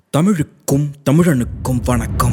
தமிழுக்கும் தமிழனுக்கும் வணக்கம்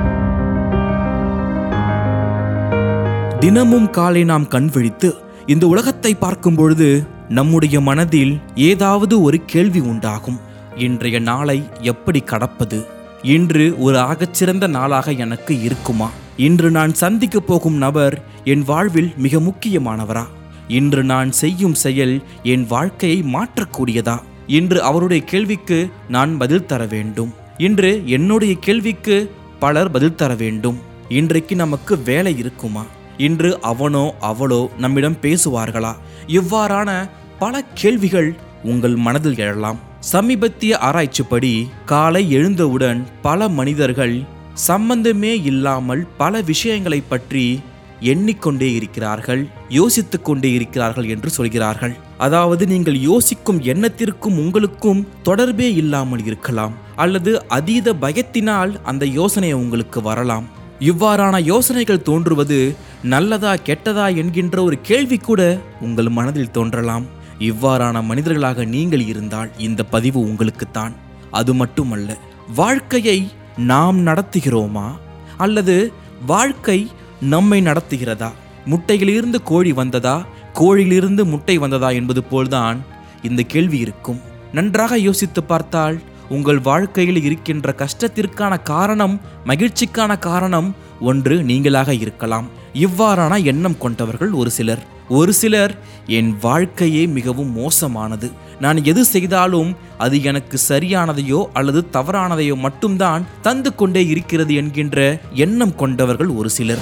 தினமும் காலை நாம் கண் விழித்து இந்த உலகத்தை பார்க்கும் பொழுது நம்முடைய மனதில் ஏதாவது ஒரு கேள்வி உண்டாகும் இன்றைய நாளை எப்படி கடப்பது இன்று ஒரு ஆகச்சிறந்த நாளாக எனக்கு இருக்குமா இன்று நான் சந்திக்க போகும் நபர் என் வாழ்வில் மிக முக்கியமானவரா இன்று நான் செய்யும் செயல் என் வாழ்க்கையை மாற்றக்கூடியதா இன்று அவருடைய கேள்விக்கு நான் பதில் தர வேண்டும் இன்று என்னுடைய கேள்விக்கு பலர் பதில் தர வேண்டும் இன்றைக்கு நமக்கு வேலை இருக்குமா இன்று அவனோ அவளோ நம்மிடம் பேசுவார்களா இவ்வாறான பல கேள்விகள் உங்கள் மனதில் எழலாம் சமீபத்திய ஆராய்ச்சிப்படி காலை எழுந்தவுடன் பல மனிதர்கள் சம்பந்தமே இல்லாமல் பல விஷயங்களை பற்றி எண்ணிக்கொண்டே இருக்கிறார்கள் யோசித்துக் கொண்டே இருக்கிறார்கள் என்று சொல்கிறார்கள் அதாவது நீங்கள் யோசிக்கும் எண்ணத்திற்கும் உங்களுக்கும் தொடர்பே இல்லாமல் இருக்கலாம் அல்லது அதீத பயத்தினால் அந்த யோசனை உங்களுக்கு வரலாம் இவ்வாறான யோசனைகள் தோன்றுவது நல்லதா கெட்டதா என்கின்ற ஒரு கேள்வி கூட உங்கள் மனதில் தோன்றலாம் இவ்வாறான மனிதர்களாக நீங்கள் இருந்தால் இந்த பதிவு உங்களுக்குத்தான் அது மட்டுமல்ல வாழ்க்கையை நாம் நடத்துகிறோமா அல்லது வாழ்க்கை நம்மை நடத்துகிறதா முட்டையிலிருந்து கோழி வந்ததா கோழியிலிருந்து முட்டை வந்ததா என்பது போல்தான் இந்த கேள்வி இருக்கும் நன்றாக யோசித்து பார்த்தால் உங்கள் வாழ்க்கையில் இருக்கின்ற கஷ்டத்திற்கான காரணம் மகிழ்ச்சிக்கான காரணம் ஒன்று நீங்களாக இருக்கலாம் இவ்வாறான எண்ணம் கொண்டவர்கள் ஒரு சிலர் ஒரு சிலர் என் வாழ்க்கையே மிகவும் மோசமானது நான் எது செய்தாலும் அது எனக்கு சரியானதையோ அல்லது தவறானதையோ மட்டும்தான் தந்து கொண்டே இருக்கிறது என்கின்ற எண்ணம் கொண்டவர்கள் ஒரு சிலர்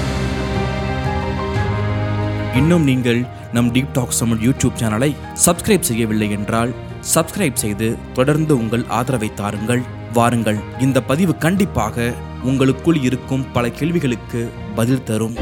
இன்னும் நீங்கள் நம் டீப் டாக் தமிழ் யூடியூப் சேனலை சப்ஸ்கிரைப் செய்யவில்லை என்றால் சப்ஸ்கிரைப் செய்து தொடர்ந்து உங்கள் ஆதரவை தாருங்கள் வாருங்கள் இந்த பதிவு கண்டிப்பாக உங்களுக்குள் இருக்கும் பல கேள்விகளுக்கு பதில் தரும்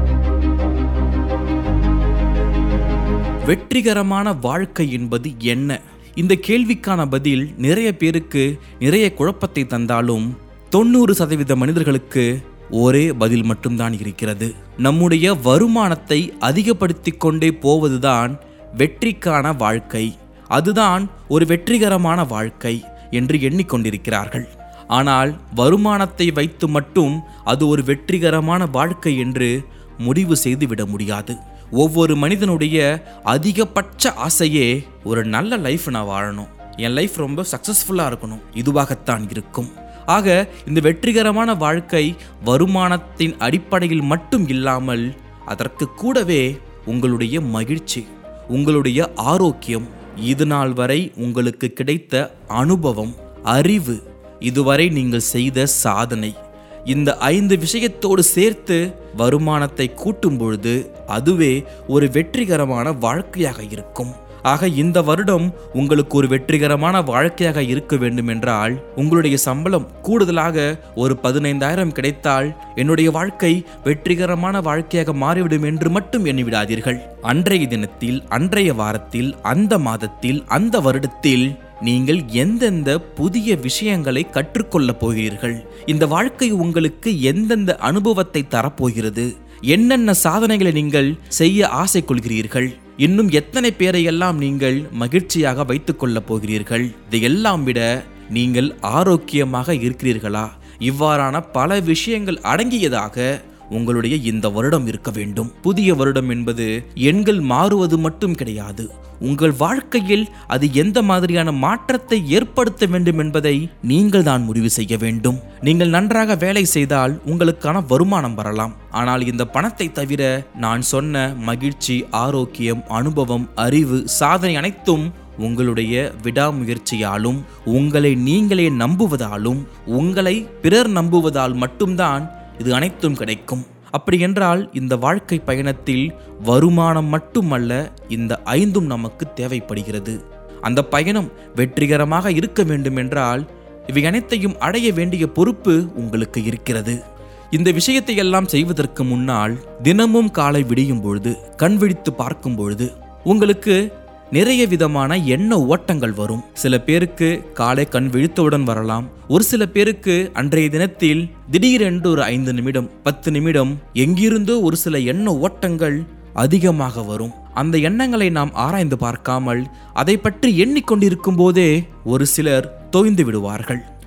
வெற்றிகரமான வாழ்க்கை என்பது என்ன இந்த கேள்விக்கான பதில் நிறைய பேருக்கு நிறைய குழப்பத்தை தந்தாலும் தொண்ணூறு சதவீத மனிதர்களுக்கு ஒரே பதில் மட்டும்தான் இருக்கிறது நம்முடைய வருமானத்தை அதிகப்படுத்திக் கொண்டே போவதுதான் வெற்றிக்கான வாழ்க்கை அதுதான் ஒரு வெற்றிகரமான வாழ்க்கை என்று எண்ணிக்கொண்டிருக்கிறார்கள் ஆனால் வருமானத்தை வைத்து மட்டும் அது ஒரு வெற்றிகரமான வாழ்க்கை என்று முடிவு செய்துவிட முடியாது ஒவ்வொரு மனிதனுடைய அதிகபட்ச ஆசையே ஒரு நல்ல லைஃப் நான் வாழணும் என் லைஃப் ரொம்ப சக்ஸஸ்ஃபுல்லாக இருக்கணும் இதுவாகத்தான் இருக்கும் ஆக இந்த வெற்றிகரமான வாழ்க்கை வருமானத்தின் அடிப்படையில் மட்டும் இல்லாமல் அதற்கு கூடவே உங்களுடைய மகிழ்ச்சி உங்களுடைய ஆரோக்கியம் இது நாள் வரை உங்களுக்கு கிடைத்த அனுபவம் அறிவு இதுவரை நீங்கள் செய்த சாதனை இந்த ஐந்து விஷயத்தோடு சேர்த்து வருமானத்தை கூட்டும் பொழுது அதுவே ஒரு வெற்றிகரமான வாழ்க்கையாக இருக்கும் ஆக இந்த வருடம் உங்களுக்கு ஒரு வெற்றிகரமான வாழ்க்கையாக இருக்க வேண்டும் என்றால் உங்களுடைய சம்பளம் கூடுதலாக ஒரு பதினைந்தாயிரம் கிடைத்தால் என்னுடைய வாழ்க்கை வெற்றிகரமான வாழ்க்கையாக மாறிவிடும் என்று மட்டும் எண்ணிவிடாதீர்கள் அன்றைய தினத்தில் அன்றைய வாரத்தில் அந்த மாதத்தில் அந்த வருடத்தில் நீங்கள் எந்தெந்த புதிய விஷயங்களை கற்றுக்கொள்ளப் போகிறீர்கள் இந்த வாழ்க்கை உங்களுக்கு எந்தெந்த அனுபவத்தை தரப்போகிறது என்னென்ன சாதனைகளை நீங்கள் செய்ய ஆசை கொள்கிறீர்கள் இன்னும் எத்தனை பேரையெல்லாம் நீங்கள் மகிழ்ச்சியாக வைத்துக் கொள்ளப் போகிறீர்கள் இதையெல்லாம் விட நீங்கள் ஆரோக்கியமாக இருக்கிறீர்களா இவ்வாறான பல விஷயங்கள் அடங்கியதாக உங்களுடைய இந்த வருடம் இருக்க வேண்டும் புதிய வருடம் என்பது எண்கள் மாறுவது மட்டும் கிடையாது உங்கள் வாழ்க்கையில் அது எந்த மாதிரியான மாற்றத்தை ஏற்படுத்த வேண்டும் என்பதை நீங்கள் தான் முடிவு செய்ய வேண்டும் நீங்கள் நன்றாக வேலை செய்தால் உங்களுக்கான வருமானம் வரலாம் ஆனால் இந்த பணத்தை தவிர நான் சொன்ன மகிழ்ச்சி ஆரோக்கியம் அனுபவம் அறிவு சாதனை அனைத்தும் உங்களுடைய விடாமுயற்சியாலும் உங்களை நீங்களே நம்புவதாலும் உங்களை பிறர் நம்புவதால் மட்டும்தான் இது அனைத்தும் கிடைக்கும் அப்படி என்றால் இந்த வாழ்க்கை பயணத்தில் வருமானம் மட்டுமல்ல இந்த ஐந்தும் நமக்கு தேவைப்படுகிறது அந்த பயணம் வெற்றிகரமாக இருக்க வேண்டும் என்றால் இவை அனைத்தையும் அடைய வேண்டிய பொறுப்பு உங்களுக்கு இருக்கிறது இந்த விஷயத்தை எல்லாம் செய்வதற்கு முன்னால் தினமும் காலை விடியும் பொழுது கண் விழித்து பார்க்கும் பொழுது உங்களுக்கு நிறைய விதமான எண்ண ஓட்டங்கள் வரும் சில பேருக்கு காலை கண் விழித்தவுடன் வரலாம் ஒரு சில பேருக்கு அன்றைய தினத்தில் திடீரென்று ஒரு ஐந்து நிமிடம் பத்து நிமிடம் எங்கிருந்தோ ஒரு சில எண்ண ஓட்டங்கள் அதிகமாக வரும் அந்த எண்ணங்களை நாம் ஆராய்ந்து பார்க்காமல் அதை பற்றி எண்ணிக்கொண்டிருக்கும் போதே ஒரு சிலர் தோய்ந்து விடுவார்கள்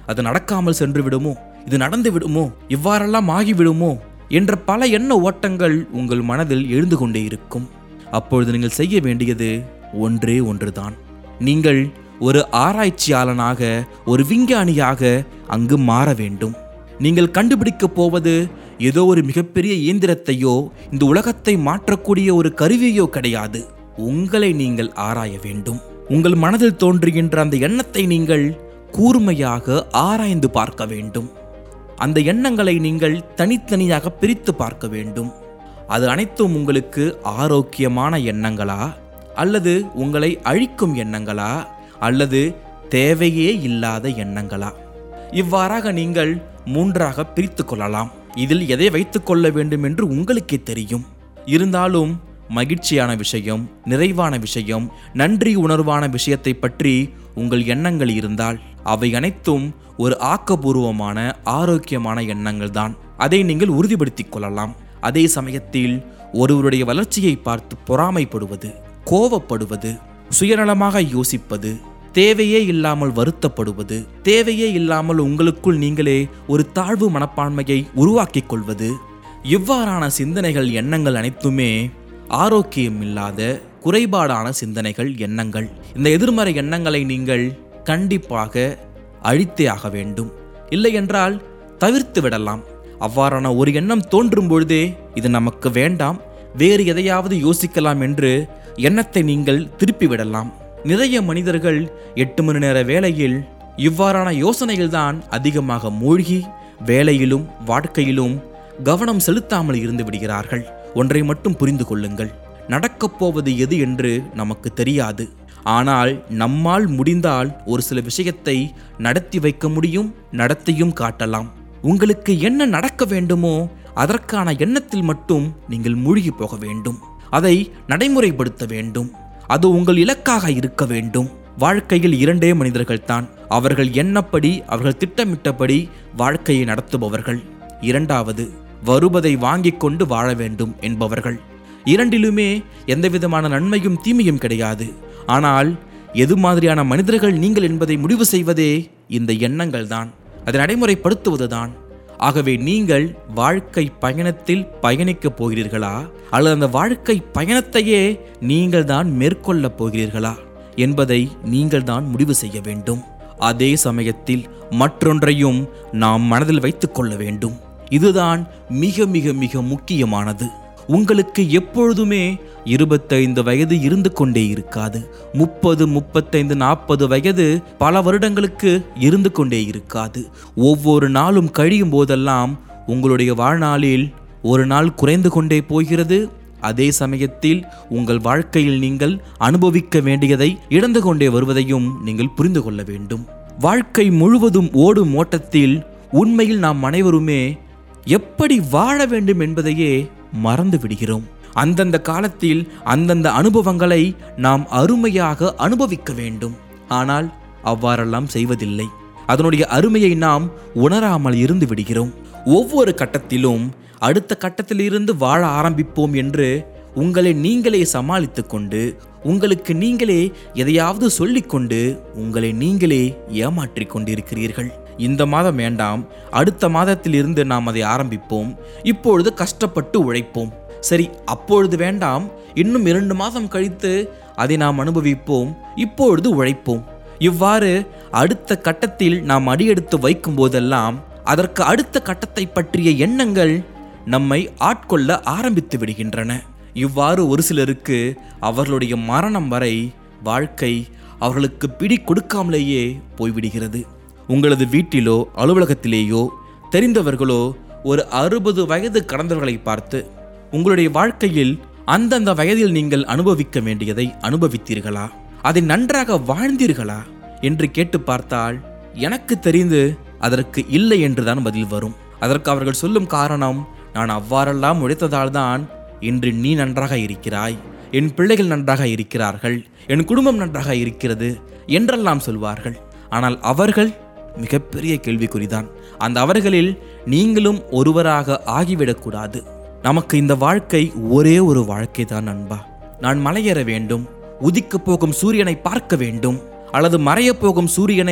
அது நடக்காமல் சென்று விடுமோ இது நடந்து விடுமோ இவ்வாறெல்லாம் ஆகிவிடுமோ என்ற பல எண்ண ஓட்டங்கள் உங்கள் மனதில் எழுந்து கொண்டே இருக்கும் அப்பொழுது நீங்கள் செய்ய வேண்டியது ஒன்றே ஒன்றுதான் நீங்கள் ஒரு ஆராய்ச்சியாளனாக ஒரு விஞ்ஞானியாக அங்கு மாற வேண்டும் நீங்கள் கண்டுபிடிக்கப் போவது ஏதோ ஒரு மிகப்பெரிய இயந்திரத்தையோ இந்த உலகத்தை மாற்றக்கூடிய ஒரு கருவியோ கிடையாது உங்களை நீங்கள் ஆராய வேண்டும் உங்கள் மனதில் தோன்றுகின்ற அந்த எண்ணத்தை நீங்கள் கூர்மையாக ஆராய்ந்து பார்க்க வேண்டும் அந்த எண்ணங்களை நீங்கள் தனித்தனியாக பிரித்து பார்க்க வேண்டும் அது அனைத்தும் உங்களுக்கு ஆரோக்கியமான எண்ணங்களா அல்லது உங்களை அழிக்கும் எண்ணங்களா அல்லது தேவையே இல்லாத எண்ணங்களா இவ்வாறாக நீங்கள் மூன்றாக பிரித்து கொள்ளலாம் இதில் எதை வைத்துக் கொள்ள வேண்டும் என்று உங்களுக்கே தெரியும் இருந்தாலும் மகிழ்ச்சியான விஷயம் நிறைவான விஷயம் நன்றி உணர்வான விஷயத்தை பற்றி உங்கள் எண்ணங்கள் இருந்தால் அவை அனைத்தும் ஒரு ஆக்கபூர்வமான ஆரோக்கியமான எண்ணங்கள் தான் அதை நீங்கள் உறுதிப்படுத்திக் கொள்ளலாம் அதே சமயத்தில் ஒருவருடைய வளர்ச்சியை பார்த்து பொறாமைப்படுவது கோவப்படுவது சுயநலமாக யோசிப்பது தேவையே இல்லாமல் வருத்தப்படுவது தேவையே இல்லாமல் உங்களுக்குள் நீங்களே ஒரு தாழ்வு மனப்பான்மையை உருவாக்கிக் கொள்வது இவ்வாறான சிந்தனைகள் எண்ணங்கள் அனைத்துமே ஆரோக்கியம் இல்லாத குறைபாடான சிந்தனைகள் எண்ணங்கள் இந்த எதிர்மறை எண்ணங்களை நீங்கள் கண்டிப்பாக அழித்தே ஆக வேண்டும் இல்லை என்றால் தவிர்த்து விடலாம் அவ்வாறான ஒரு எண்ணம் தோன்றும் பொழுதே இது நமக்கு வேண்டாம் வேறு எதையாவது யோசிக்கலாம் என்று எண்ணத்தை நீங்கள் திருப்பி விடலாம் நிறைய மனிதர்கள் எட்டு மணி நேர வேலையில் இவ்வாறான யோசனைகள்தான் அதிகமாக மூழ்கி வேலையிலும் வாழ்க்கையிலும் கவனம் செலுத்தாமல் இருந்து விடுகிறார்கள் ஒன்றை மட்டும் புரிந்து கொள்ளுங்கள் நடக்கப் போவது எது என்று நமக்கு தெரியாது ஆனால் நம்மால் முடிந்தால் ஒரு சில விஷயத்தை நடத்தி வைக்க முடியும் நடத்தியும் காட்டலாம் உங்களுக்கு என்ன நடக்க வேண்டுமோ அதற்கான எண்ணத்தில் மட்டும் நீங்கள் மூழ்கி போக வேண்டும் அதை நடைமுறைப்படுத்த வேண்டும் அது உங்கள் இலக்காக இருக்க வேண்டும் வாழ்க்கையில் இரண்டே மனிதர்கள் தான் அவர்கள் எண்ணப்படி அவர்கள் திட்டமிட்டபடி வாழ்க்கையை நடத்துபவர்கள் இரண்டாவது வருவதை வாங்கிக் கொண்டு வாழ வேண்டும் என்பவர்கள் இரண்டிலுமே எந்தவிதமான நன்மையும் தீமையும் கிடையாது ஆனால் எது மாதிரியான மனிதர்கள் நீங்கள் என்பதை முடிவு செய்வதே இந்த எண்ணங்கள் தான் அதை நடைமுறைப்படுத்துவதுதான் ஆகவே நீங்கள் வாழ்க்கை பயணத்தில் பயணிக்கப் போகிறீர்களா அல்லது அந்த வாழ்க்கை பயணத்தையே நீங்கள் தான் மேற்கொள்ளப் போகிறீர்களா என்பதை நீங்கள் தான் முடிவு செய்ய வேண்டும் அதே சமயத்தில் மற்றொன்றையும் நாம் மனதில் வைத்துக் கொள்ள வேண்டும் இதுதான் மிக மிக மிக முக்கியமானது உங்களுக்கு எப்பொழுதுமே இருபத்தைந்து வயது இருந்து கொண்டே இருக்காது முப்பது முப்பத்தைந்து நாற்பது வயது பல வருடங்களுக்கு இருந்து கொண்டே இருக்காது ஒவ்வொரு நாளும் கழியும் போதெல்லாம் உங்களுடைய வாழ்நாளில் ஒரு நாள் குறைந்து கொண்டே போகிறது அதே சமயத்தில் உங்கள் வாழ்க்கையில் நீங்கள் அனுபவிக்க வேண்டியதை இழந்து கொண்டே வருவதையும் நீங்கள் புரிந்து கொள்ள வேண்டும் வாழ்க்கை முழுவதும் ஓடும் ஓட்டத்தில் உண்மையில் நாம் அனைவருமே எப்படி வாழ வேண்டும் என்பதையே மறந்து விடுகிறோம் அந்தந்த காலத்தில் அந்தந்த அனுபவங்களை நாம் அருமையாக அனுபவிக்க வேண்டும் ஆனால் அவ்வாறெல்லாம் செய்வதில்லை அதனுடைய அருமையை நாம் உணராமல் இருந்து விடுகிறோம் ஒவ்வொரு கட்டத்திலும் அடுத்த கட்டத்திலிருந்து வாழ ஆரம்பிப்போம் என்று உங்களை நீங்களே சமாளித்துக் கொண்டு உங்களுக்கு நீங்களே எதையாவது சொல்லிக்கொண்டு உங்களை நீங்களே ஏமாற்றிக் கொண்டிருக்கிறீர்கள் இந்த மாதம் வேண்டாம் அடுத்த மாதத்திலிருந்து நாம் அதை ஆரம்பிப்போம் இப்பொழுது கஷ்டப்பட்டு உழைப்போம் சரி அப்பொழுது வேண்டாம் இன்னும் இரண்டு மாதம் கழித்து அதை நாம் அனுபவிப்போம் இப்பொழுது உழைப்போம் இவ்வாறு அடுத்த கட்டத்தில் நாம் அடியெடுத்து வைக்கும் போதெல்லாம் அதற்கு அடுத்த கட்டத்தை பற்றிய எண்ணங்கள் நம்மை ஆட்கொள்ள ஆரம்பித்து விடுகின்றன இவ்வாறு ஒரு சிலருக்கு அவர்களுடைய மரணம் வரை வாழ்க்கை அவர்களுக்கு பிடி கொடுக்காமலேயே போய்விடுகிறது உங்களது வீட்டிலோ அலுவலகத்திலேயோ தெரிந்தவர்களோ ஒரு அறுபது வயது கடந்தவர்களை பார்த்து உங்களுடைய வாழ்க்கையில் அந்தந்த வயதில் நீங்கள் அனுபவிக்க வேண்டியதை அனுபவித்தீர்களா அதை நன்றாக வாழ்ந்தீர்களா என்று கேட்டு பார்த்தால் எனக்கு தெரிந்து அதற்கு இல்லை என்றுதான் பதில் வரும் அதற்கு அவர்கள் சொல்லும் காரணம் நான் அவ்வாறெல்லாம் உழைத்ததால் தான் இன்று நீ நன்றாக இருக்கிறாய் என் பிள்ளைகள் நன்றாக இருக்கிறார்கள் என் குடும்பம் நன்றாக இருக்கிறது என்றெல்லாம் சொல்வார்கள் ஆனால் அவர்கள் மிகப்பெரிய கேள்விக்குறிதான் அந்த அவர்களில் நீங்களும் ஒருவராக ஆகிவிடக்கூடாது நமக்கு இந்த வாழ்க்கை ஒரே ஒரு வாழ்க்கை தான் நண்பா நான் மலையேற வேண்டும் உதிக்கப் போகும் சூரியனை பார்க்க வேண்டும் அல்லது மறையப் போகும் சூரியனை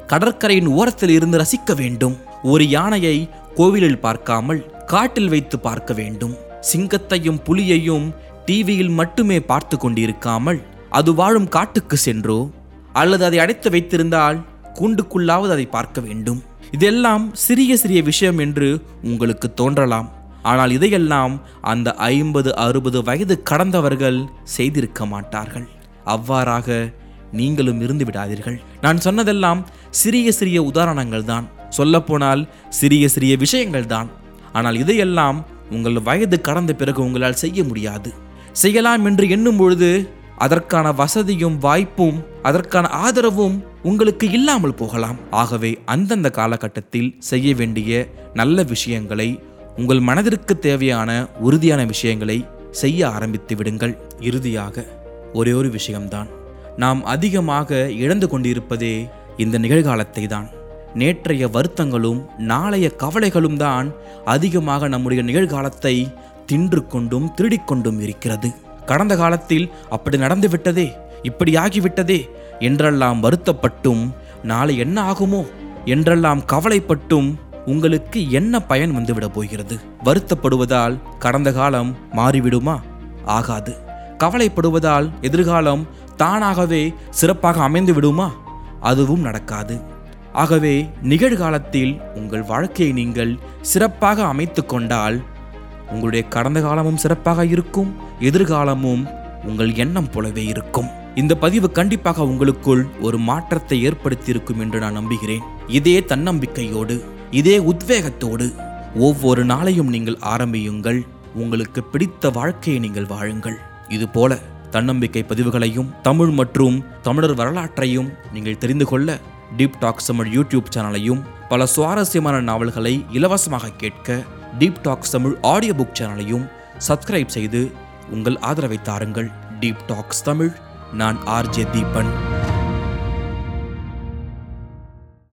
கடற்கரையின் ஓரத்தில் இருந்து ரசிக்க வேண்டும் ஒரு யானையை கோவிலில் பார்க்காமல் காட்டில் வைத்து பார்க்க வேண்டும் சிங்கத்தையும் புலியையும் டிவியில் மட்டுமே பார்த்து கொண்டிருக்காமல் அது வாழும் காட்டுக்கு சென்றோ அல்லது அதை அடைத்து வைத்திருந்தால் கூண்டுக்குள்ளாவது அதை பார்க்க வேண்டும் இதெல்லாம் சிறிய சிறிய விஷயம் என்று உங்களுக்கு தோன்றலாம் ஆனால் இதையெல்லாம் அந்த ஐம்பது அறுபது வயது கடந்தவர்கள் செய்திருக்க மாட்டார்கள் அவ்வாறாக நீங்களும் இருந்து விடாதீர்கள் நான் சொன்னதெல்லாம் சிறிய சிறிய உதாரணங்கள் தான் சொல்லப்போனால் சிறிய சிறிய விஷயங்கள் தான் ஆனால் இதையெல்லாம் உங்கள் வயது கடந்த பிறகு உங்களால் செய்ய முடியாது செய்யலாம் என்று எண்ணும் பொழுது அதற்கான வசதியும் வாய்ப்பும் அதற்கான ஆதரவும் உங்களுக்கு இல்லாமல் போகலாம் ஆகவே அந்தந்த காலகட்டத்தில் செய்ய வேண்டிய நல்ல விஷயங்களை உங்கள் மனதிற்கு தேவையான உறுதியான விஷயங்களை செய்ய ஆரம்பித்து விடுங்கள் இறுதியாக ஒரே ஒரு விஷயம்தான் நாம் அதிகமாக இழந்து கொண்டிருப்பதே இந்த நிகழ்காலத்தை தான் நேற்றைய வருத்தங்களும் நாளைய கவலைகளும் தான் அதிகமாக நம்முடைய நிகழ்காலத்தை தின்று கொண்டும் திருடிக் கொண்டும் இருக்கிறது கடந்த காலத்தில் அப்படி நடந்து விட்டதே இப்படி ஆகிவிட்டதே என்றெல்லாம் வருத்தப்பட்டும் நாளை என்ன ஆகுமோ என்றெல்லாம் கவலைப்பட்டும் உங்களுக்கு என்ன பயன் வந்துவிடப் போகிறது வருத்தப்படுவதால் கடந்த காலம் மாறிவிடுமா ஆகாது கவலைப்படுவதால் எதிர்காலம் தானாகவே சிறப்பாக அமைந்து விடுமா அதுவும் நடக்காது ஆகவே நிகழ்காலத்தில் உங்கள் வாழ்க்கையை நீங்கள் சிறப்பாக அமைத்து கொண்டால் உங்களுடைய கடந்த காலமும் சிறப்பாக இருக்கும் எதிர்காலமும் உங்கள் எண்ணம் போலவே இருக்கும் இந்த பதிவு கண்டிப்பாக உங்களுக்குள் ஒரு மாற்றத்தை ஏற்படுத்தியிருக்கும் என்று நான் நம்புகிறேன் இதே தன்னம்பிக்கையோடு இதே உத்வேகத்தோடு ஒவ்வொரு நாளையும் நீங்கள் ஆரம்பியுங்கள் உங்களுக்கு பிடித்த வாழ்க்கையை நீங்கள் வாழுங்கள் இது போல தன்னம்பிக்கை பதிவுகளையும் தமிழ் மற்றும் தமிழர் வரலாற்றையும் நீங்கள் தெரிந்து கொள்ள டீப் டாக்ஸ் தமிழ் யூடியூப் சேனலையும் பல சுவாரஸ்யமான நாவல்களை இலவசமாக கேட்க Deep Talks Tamil audio book சேனலையும் சப்ஸ்கிரைப் செய்து உங்கள் ஆதரவை தாருங்கள் டீப் டாக்ஸ் தமிழ் நான் ஆர்ஜே தீபன்